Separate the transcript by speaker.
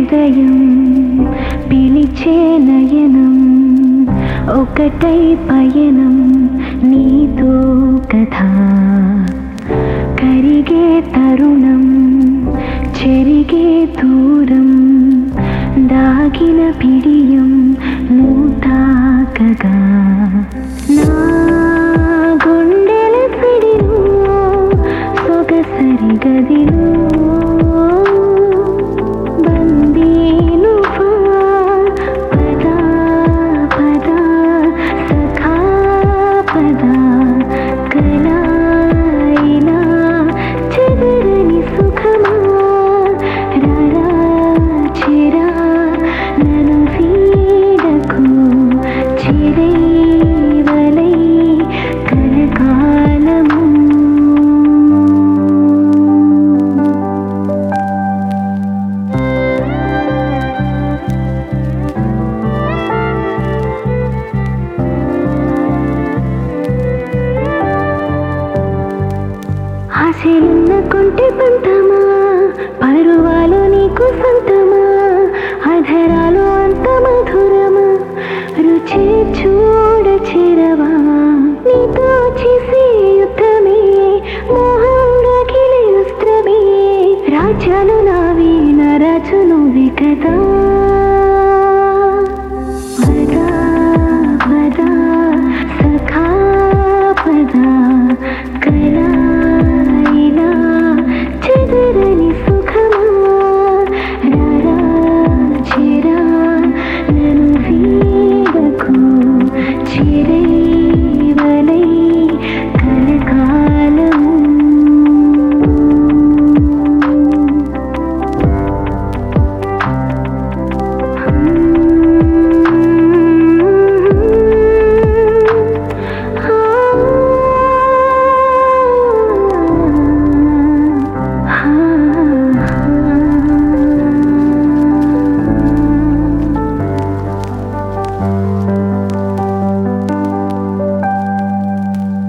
Speaker 1: హృదయం పిలిచే నయనం ఒకటై పయనం నీతో కథ కరిగే తరుణం చెరిగే దూరం దాగిన పిడియం నువ్వు తాకగా నా గుండెల పిడిలో సొగసరి గదిలో బందీనువా పదా పదా సఖా పదా కలాయినా చెదరని సుఖమా రారా చిరా నన్ను వీడకు చిరైవలై కలకాలము ఆశలున్న కొంటె పంతమా పరువాలు నీకు సొంతమా అధరాలు అంత మధురమా రుచి చూడ చెరవా నీతో చేసే యుద్ధమే మోహంగా గిలియుస్త్రమే రాజ్యాలు నావి నా రాజు నువ్వే కదా పదా పదా సఖా పదా కలాయినా చెదరని సుఖమా రారా చిరా నన్ను వీడకు చిరే